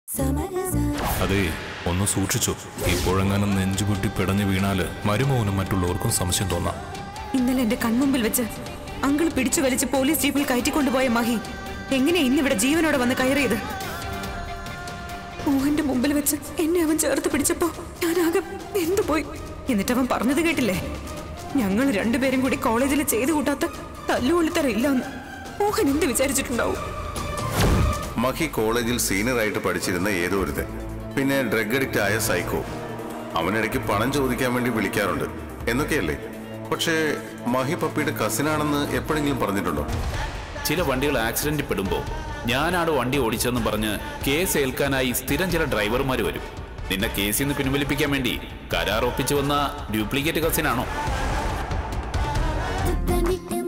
അതെ ഒന്ന് സൂക്ഷിച്ചു ഇപ്പോഴെങ്ങാനും നെഞ്ചുപൊട്ടി പിടഞ്ഞു വീണാല് മരുമോനും മറ്റുള്ളവർക്കും സംശയം തോന്നാം ഇന്നലെ എന്റെ കൺമുമ്പിൽ വെച്ച് അങ്കിൾ പിടിച്ചു വലിച്ച് പോലീസ് ജീപ്പിൽ കയറ്റിക്കൊണ്ടുപോയ മഹി എങ്ങനെ ഇന്നിവിടെ ജീവനോടെ വന്ന് കയറിയത് മോഹന്റെ മുമ്പിൽ വെച്ച് എന്നെ അവൻ ചേർത്ത് പിടിച്ചപ്പോ ഞാനാകെ എന്തുപോയി എന്നിട്ട് അവൻ പറഞ്ഞത് കേട്ടില്ലേ ഞങ്ങൾ രണ്ടുപേരും കൂടി കോളേജിൽ ചെയ്തു കൂട്ടാത്ത തല്ലുകൊള്ളിത്തര ഇല്ലെന്ന് മോഹൻ എന്ത് വിചാരിച്ചിട്ടുണ്ടാവും മഹി കോളേജിൽ സീനിയറായിട്ട് പഠിച്ചിരുന്ന ഏതോ ഒരുത്തൻ പിന്നെ ഡ്രഗ് അഡിക്റ്റ് ആയ സൈക്കോ അവനിടയ്ക്ക് പണം ചോദിക്കാൻ വേണ്ടി വിളിക്കാറുണ്ട് എന്നൊക്കെയല്ലേ പക്ഷേ മഹി പപ്പിയുടെ കസിനാണെന്ന് എപ്പോഴെങ്കിലും പറഞ്ഞിട്ടുണ്ടോ ചില വണ്ടികൾ ആക്സിഡന്റിൽ പെടുമ്പോൾ ഞാനാണ് വണ്ടി ഓടിച്ചതെന്ന് പറഞ്ഞ് കേസ് ഏൽക്കാനായി സ്ഥിരം ചില ഡ്രൈവർമാർ വരും നിന്നെ കേസിൽ നിന്ന് പിൻവലിപ്പിക്കാൻ വേണ്ടി കരാർ ഒപ്പിച്ചു വന്ന ഡ്യൂപ്ലിക്കേറ്റ് കസിനാണോ തന്നിട്ട്